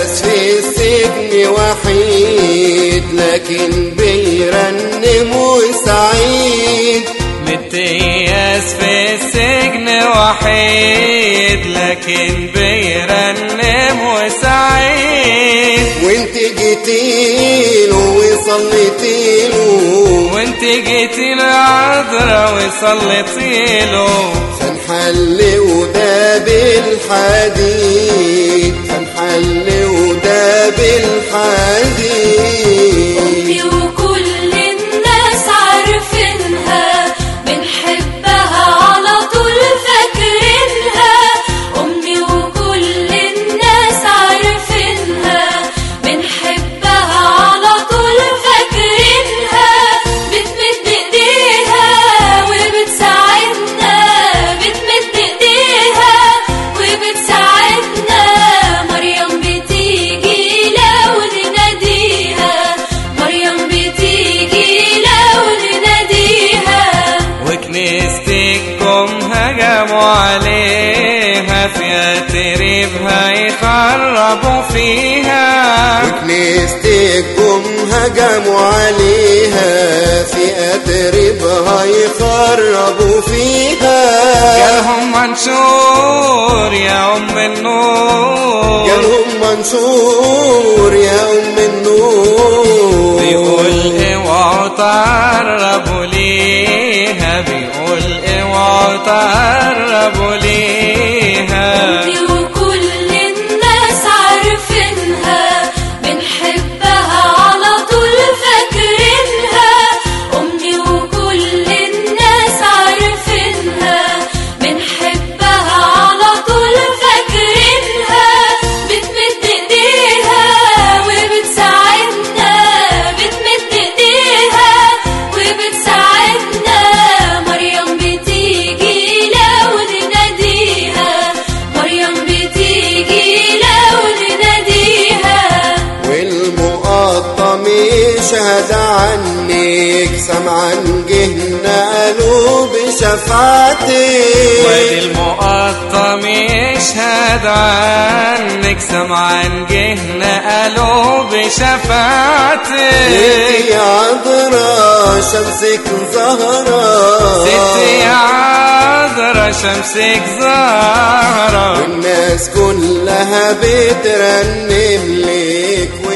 متياس في السجن وحيد لكن بيرنم وسعيد متياس في السجن وحيد لكن بيرنم وسعيد وانت جيتيله وصليتيله وانت جيتي العذراء وصليتي له فنحل وداب الحديد فنحل وداب الحديد أمي وكل الناس عارفينها بنحبها على طول فاكرينها أمي وكل الناس عارفينها بنحبها على طول فاكرينها بتمد ايديها وبتساعدنا بتمد ايديها وبتساعدنا مريم بتيجي لو نناديها مريم بتيجي لو نناديها وكنيستك جم هجموا عليها في أتربها يخربوا فيها كنيستك جم هجموا عليها في أتربها يخربوا فيها جالهم منشور يا أم النور جالهم منصور يا أم النور بيقول اوعوا تقربوا ليها بيقول اوعوا تقربوا ليها أمي وكل الناس عارفينها بنحبها على طول فاكرينها أمي وكل الناس عارفينها بنحبها على طول فاكرينها بتمد ايديها وبتساعدنا بتمد ايديها وبتساعدنا مريم بتيجي لو نناديها مريم بتيجي لو نناديها والمقطم يشهد عنك سمعا جهنا قالوا بشفاعتك وادي المقطم يشهد عنك سمعان جهنا قالوا بشفاعتك يا عذراء شمسك زهرة ست يا عذرا شمسك زهرة الناس كلها بترنم لك